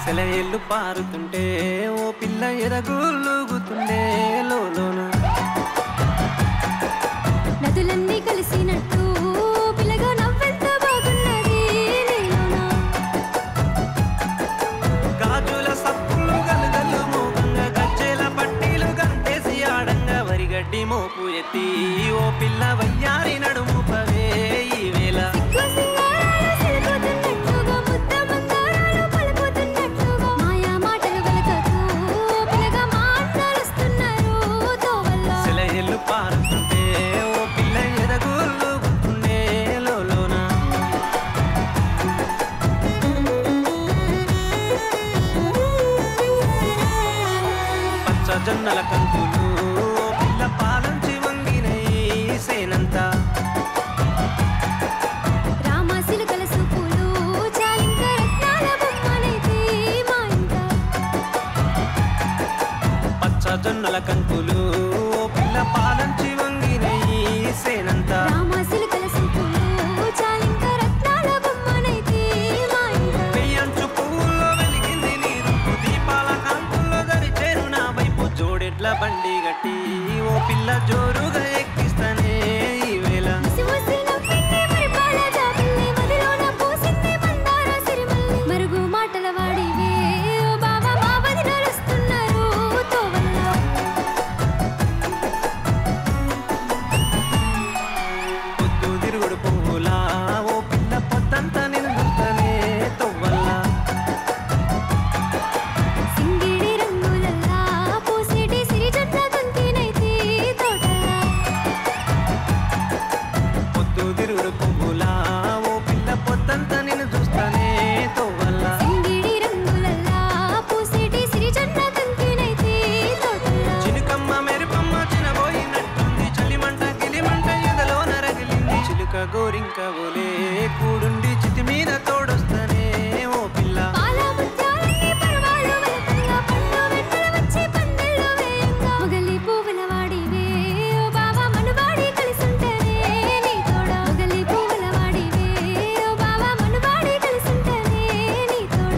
సెలయేళ్ళు పారుతుంటే ఓ పిల్ల ఎరగులుగుతుండే లోలోన నదులన్నీ కలిసినట్టు పిల్లగా నవ్వెంత బాగున్నది నీలోన గాజుల సప్పులు గలుగల్లు మోగంగా గజ్జెల పట్టీలు గంటేసి ఆడంగా వరిగడ్డి మోపు ఎత్తి ఓ పిల్ల వయ్యారి నడుము పవే ఈ వేళ సిగ్గు సింగారాలు సిలుకుతున్నట్లుగా ముద్ద మందారాలు పలుకుతున్నట్లుగా మాయా మాటలు వెలకకు పిల్లగా మాట్లాడుస్తున్నారు తోవల్లో సెలయేళ్ళు పారుతుంటే ఓ పిల్ల ఎరగులుగుతుండే లోలోన పచ్చ జొన్నల కంకులు ఓ పిల్ల పాలంచి వంగినై సేనంతా రామ సిలుకల సూపులు చాలింక రత్నాల బొమ్మనైతే మా ఇంట పచ్చ జొన్నల కంకులు ఓ పిల్ల పాలంచి వంగినై సేనంతా రామ సిలుకల సూపులు చాలింక రత్నాల బొమ్మనైతే మా ఇంట పెయ్యంచు పువ్వుల్లో వెలిగింది నీ రూపు దీపాల కాంతుల్లో దరిచేరు నా వైపు జోడెడ్ల బండి గట్టి ఓ పిల్ల జోరుగా ఎక్కిస్తానే ఈ వేళ ముసిముసి నవ్వింది మరిపాల జాబిల్లి మదిలోన పూసింది మందార సిరిమల్లి మరుగు మాటల వాడివే ఓ బావ మా వదినలు వస్తున్నారు తోవల్లో పొద్దు తిరుగుడు పువ్వులా ఓ పిల్ల పొద్దంతా నిండుతానే తొవ్వల్లా సింగిడి రంగులల్లా పూసేటి సిరిజట్ల గొంతినైతే తోటల్లా పొద్దు తిరుగుడు పువ్వులా ఓ పిల్ల పొద్దంతా నిన్ను చూస్తానే తొవ్వల్లా సింగిడి రంగులల్లా పూసేటి సిరిజట్ల గొంతినైతే తోటల్లా చిలుకమ్మ మెరుపమ్మ చినబోయినట్టుంది చలిమంట గిలిమంట ఎదలో నరగిలింది చిలుక గోరింక ఓలే కూడుండి చితి మీద తోడొస్తానే ఓ పిల్ల పాల ముత్యాలన్నీ పరవాలు వెలకంగా పండు వెన్నెల వచ్చి పందెల్లో వేయంగా మొగలి పువ్వుల వాడివే ఓ బావా మనువాడి కలిసుంటేనే నీ తోడ మొగలి పువ్వుల వాడివే ఓ బావా మనువాడి కలిసుంటేనే నీ తోడ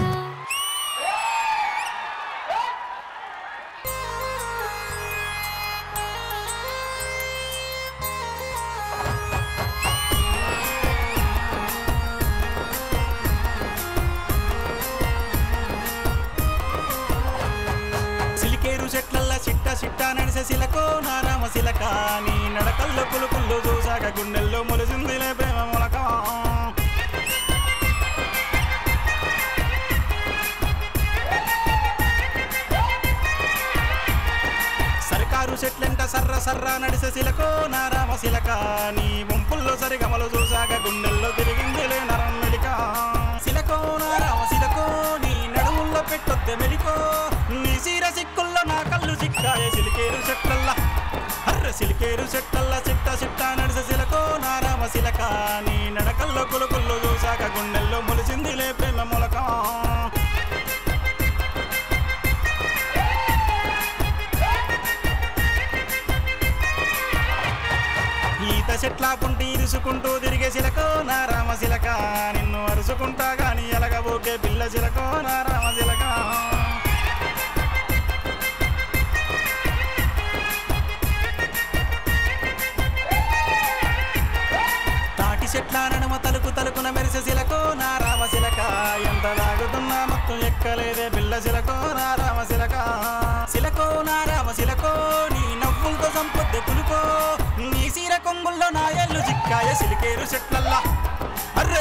సిలికేరు చెట్లల్లా చిట్ట చిట్ట నడిసే సిలకో నారామ సిలక నీ నడకల్లో పులుకుల్లో చూసాక గుండెల్లో మొలిసిందిలే ప్రేమ మొలక సర్కారు చెట్లెంట సర్ర సర్ర నడిసే సిలకో నారామ సిలక నీ వంపుల్లో సరిగమలు చూసాక గుండెల్లో తిరిగిందిలే నరం మెలిక సిలకో నారామ సిలకో నీ నడుముల్లో పెట్టొద్దే మెలికో నీ సీర సిక్కుల్లో నా కళ్ళు సిక్కాయే సిలికేరు చెట్లల్లా అర్ర సిలికేరు చెట్లల్లా చిట్ట చిట్ట నడిసే సిలకో నారామ సిలక నీ నడకల్లో కులుకుల్లో చూసాక గుండెల్లో మొలిసిందిలే ప్రేమ మొలక ఈత చెట్ల పుంటి ఇరుసుకుంటూ తిరిగే సిలకో నా రామ సిలక నిన్ను అరుసుకుంటా గాని ఎలగబోకే పిల్ల సిలకో నా రామ సిలక తాటి చెట్ల నడుమ తలుకు తలుకున మెరిసే సిలకో నా రామ సిలక ఎంత తాగుతున్నా మొత్తం ఎక్కలేదే పిల్ల సిలకో నా రామ సిలక సిలకో నా రామ సిలకో నీ నవ్వులతో సంపొద్దు కులుకో నీ సీర కొంగుల్లో నా ఎల్లు చిక్కాయ సిలికేరు చెట్లల్లా అర్రె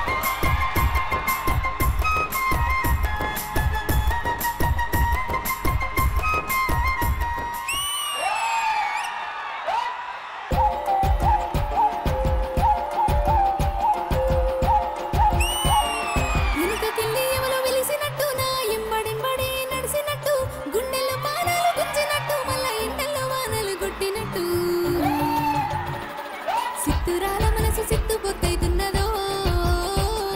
వెనుకకెళ్ళి ఎవరో వెలిసినట్టు నా ఎంబడెంబడి నడిసినట్టు గుండెల్లో పానాలు గుంజినట్టు మళ్ళా ఎండల్లో వానలు కొట్టినట్టు సిత్తురాల మనసు సిత్తు పొత్తైతున్నదో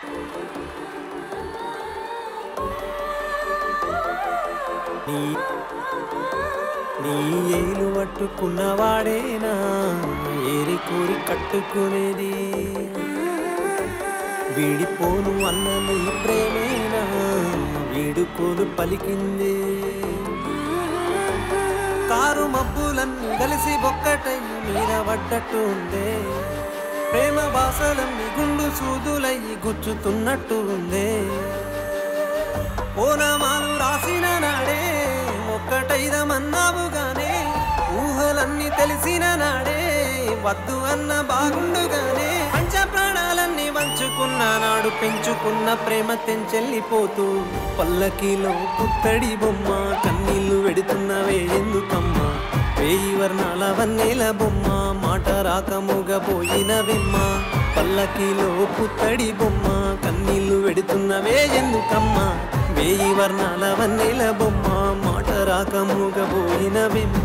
నీ నీ ఏలు పట్టుకున్నవాడేనా ఏరి కోరి కట్టుకునేది వీడిపోను అన్న నీ ప్రేమేనా వీడుకోలు పలికింది కారు మబ్బులన్నీ కలిసి ఒక్కటై మీద పడ్డట్టు ఉందే ప్రేమ బాసలన్నీ గుండు సూదులయ్యి గుచ్చుతున్నట్టు ఉందే ఓనమాలు రాసిన నాడే ఒక్కటైదమన్నావుగానే ఊహలన్నీ తెలిసిన నాడే వద్దు అన్న బాగుండుగానే పంచ ప్రాణాలన్నీ వంచుకున్న నాడు పెంచుకున్న ప్రేమ తెంచెల్లిపోతూ పల్లకిలో పుత్తడి బొమ్మ కన్నీళ్లు వెడుతున్నవే ఎందుకమ్మా వేయి వర్ణాల వన్నేల బొమ్మ మాట రాకముగపోయిన వెమ్మ పల్లకిలో పుత్తడి బొమ్మ కన్నీళ్లు వెడుతున్నవే ఎందుకమ్మా వేయి వర్ణాల వన్నేల బొమ్మ మాట రాకముగపోయిన వెమ్మ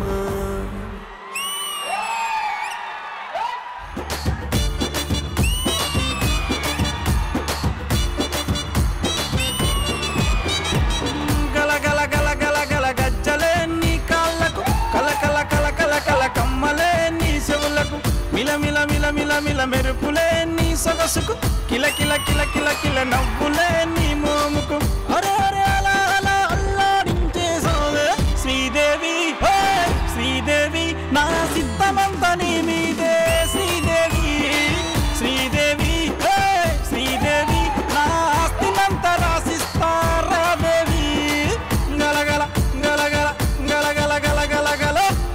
గల గల గల గల గల గజ్జలే నీ కాళ్ళకు కల కల కల కల కల కమ్మలే నీ చెవులకు మిల మిల మిల మిల మిల మెరుపులే నీ సొగసుకు కిల కిల కిల కిల కిల నవ్వులే నీ మోముకు అరే అరే అలా అలా అల్లాడించేసావే శ్రీదేవి హే శ్రీదేవి నా సిద్ధమంతా నీ మీదే శ్రీదేవి శ్రీదేవి హే శ్రీదేవి నా ఆస్తినంతా రాసిస్తారా దేవి గలగల గలగల గలగల గలగల గల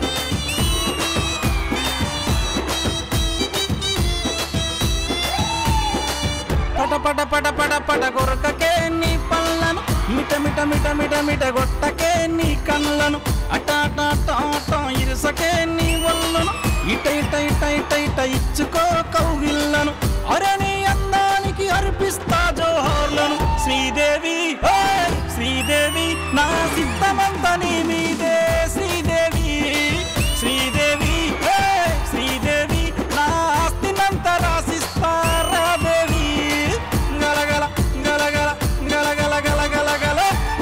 పట పట పట పట పట కొరకకే నీ పళ్ళను మిట మిట మిట మిట మిట గొట్టకే నీ కళ్ళను అట అట అట అట ఇరుసకే నీ వల్లను ఇట ఇట ఇట ఇట ఇట ఇచ్చుకో కౌగిళ్ళను అరే నీ అందానికి అర్పిస్తా జోహార్లను శ్రీదేవి హే శ్రీదేవి నా సిద్ధమంతా నీ మీదే శ్రీదేవి శ్రీదేవి హే శ్రీదేవి నా ఆస్తినంతా రాసిస్తారా దేవి గలగల గలగల గలగల గలగల గల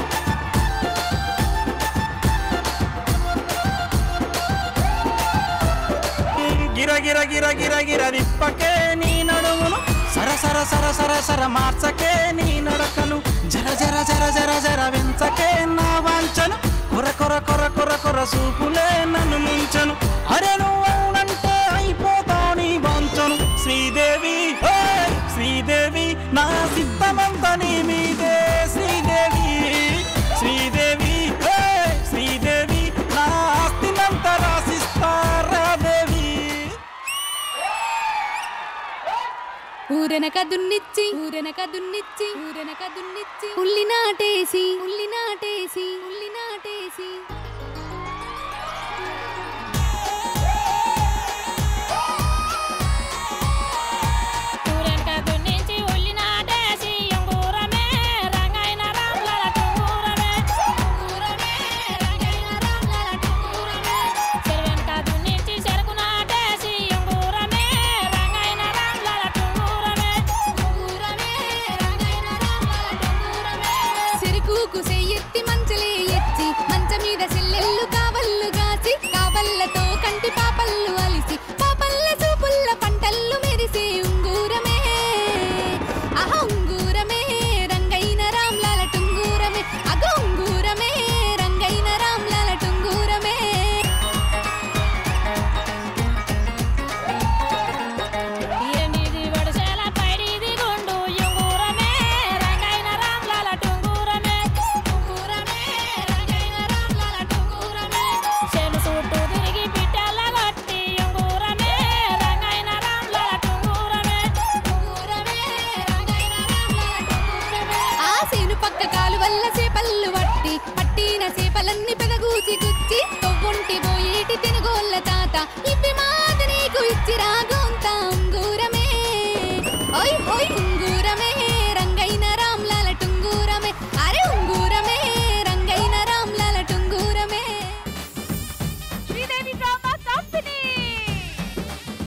గిర గిర గిర గిర గిర రిప్పకే నీ నడుమును సర సర సర సర సర మార్చకే నీ నడకను జర జర జర జర జర వెంచకే నా వాంచను కొర కొర కొర కొర కొర సూపులే నన్ను ముంచను అరే నువ్వు అవునంటే అయిపోతా నీ వాంచను శ్రీదేవి హే శ్రీదేవి నా సిద్ధమంతా నీ మీదే శ్రీదేవి శ్రీదేవి హే శ్రీదేవి నా ఆస్తినంతా రాసిస్తారా దేవి ఊరెనక దున్నిచ్చి ఊరెనక దున్నిచ్చి ఊరెనక దున్నిచ్చి ఉల్లి నాటేసి ఉల్లి నాటేసి ఉల్లి నాటేసి